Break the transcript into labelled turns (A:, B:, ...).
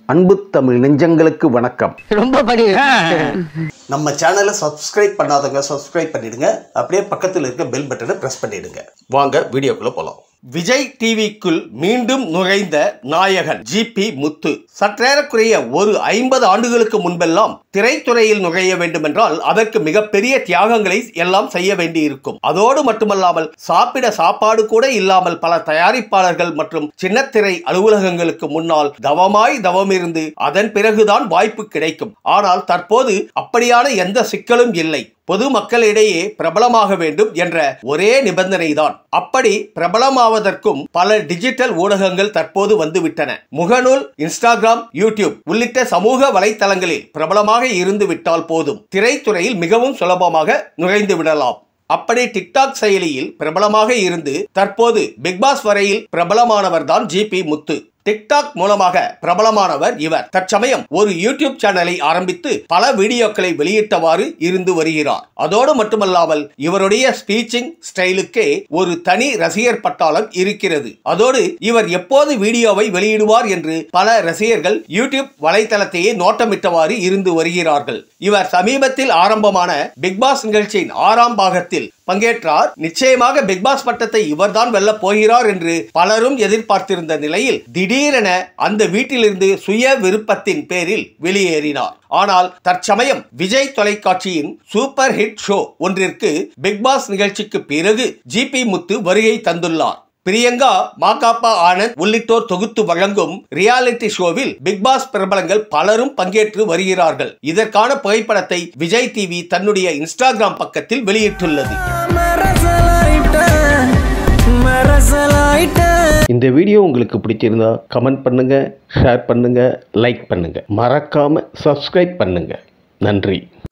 A: அன்பு தமிழ் நெஞ்சங்களுக்கு வணக்கம்
B: ரொம்ப படி
C: நம்ம சேனலை சப்ஸ்கிரைப் பண்ணாதவங்க சப்ஸ்கிரைப் பண்ணிடுங்க அப்படியே பக்கத்தில் இருக்க பெல் பட்டனை பிரஸ் பண்ணிடுங்க வாங்க வீடியோக்குள்ள போலாம் விஜய் டிவிக்குள் மீண்டும் நுழைந்த நாயகன் ஜிபி முத்து சற்றேறக்குறைய ஒரு ஐம்பது ஆண்டுகளுக்கு முன்பெல்லாம் திரைத்துறையில் நுழைய வேண்டுமென்றால் அதற்கு மிகப்பெரிய தியாகங்களை எல்லாம் செய்ய வேண்டியிருக்கும் அதோடு மட்டுமல்லாமல் சாப்பிட சாப்பாடு கூட இல்லாமல் பல தயாரிப்பாளர்கள் மற்றும் சின்னத்திரை அலுவலகங்களுக்கு முன்னால் தவமாய் தவமிருந்து அதன் பிறகுதான் வாய்ப்பு கிடைக்கும் ஆனால் தற்போது அப்படியான எந்த சிக்கலும் இல்லை பொதுமக்களிடையே பிரபலமாக வேண்டும் என்ற ஒரே நிபந்தனை தான் அப்படி பிரபலமாவதற்கும் பல டிஜிட்டல் ஊடகங்கள் தற்போது வந்துவிட்டன முகநூல் இன்ஸ்டாகிராம் யூடியூப் உள்ளிட்ட சமூக வலைத்தளங்களில் பிரபலமாக இருந்து விட்டால் போதும் திரைத்துறையில் மிகவும் சுலபமாக நுழைந்து விடலாம் அப்படி டிக்டாக் செயலியில் பிரபலமாக இருந்து தற்போது பிக்பாஸ் வரையில் பிரபலமானவர் தான் ஜிபி முத்து டிக்டாக் மூலமாக பிரபலமானவர் இவர் தற்சமயம் ஒரு யூடியூப் சேனலை ஆரம்பித்து பல வீடியோக்களை வெளியிட்டவாறு இருந்து வருகிறார் அதோடு மட்டுமல்லாமல் இவருடைய ஸ்பீச்சிங் ஸ்டைலுக்கே ஒரு தனி ரசிகர் பட்டாளம் இருக்கிறது அதோடு இவர் எப்போது வீடியோவை வெளியிடுவார் என்று பல ரசிகர்கள் யூடியூப் வலைத்தளத்தையே நோட்டமிட்டவாறு இருந்து வருகிறார்கள் இவர் சமீபத்தில் ஆரம்பமான பிக்பாஸ் நிகழ்ச்சியின் ஆறாம் பாகத்தில் பங்கேற்றார் நிச்சயமாக பிக்பாஸ் பட்டத்தை இவர்தான் வெல்லப் போகிறார் என்று பலரும் எதிர்பார்த்திருந்த நிலையில் திடீரென அந்த வீட்டிலிருந்து சுய விருப்பத்தின் பேரில் வெளியேறினார் ஆனால் தற்சமயம் விஜய் தொலைக்காட்சியின் சூப்பர் ஹிட் ஷோ ஒன்றிற்கு பிக்பாஸ் நிகழ்ச்சிக்கு பிறகு ஜிபி முத்து வருகை தந்துள்ளார் பிரியங்கா மாகாப்பா ஆனந்த் உள்ளிட்டோர் தொகுத்து வழங்கும் ரியாலிட்டி ஷோவில் பிக்பாஸ் பிரபலங்கள் பலரும் பங்கேற்று வருகிறார்கள் இதற்கான புகைப்படத்தை விஜய் டிவி தன்னுடைய இன்ஸ்டாகிராம் பக்கத்தில் வெளியிட்டுள்ளது
A: இந்த வீடியோ உங்களுக்கு பிடிச்சிருந்தா கமெண்ட் பண்ணுங்க ஷேர் பண்ணுங்க லைக் பண்ணுங்க மறக்காம சப்ஸ்கிரைப் பண்ணுங்க நன்றி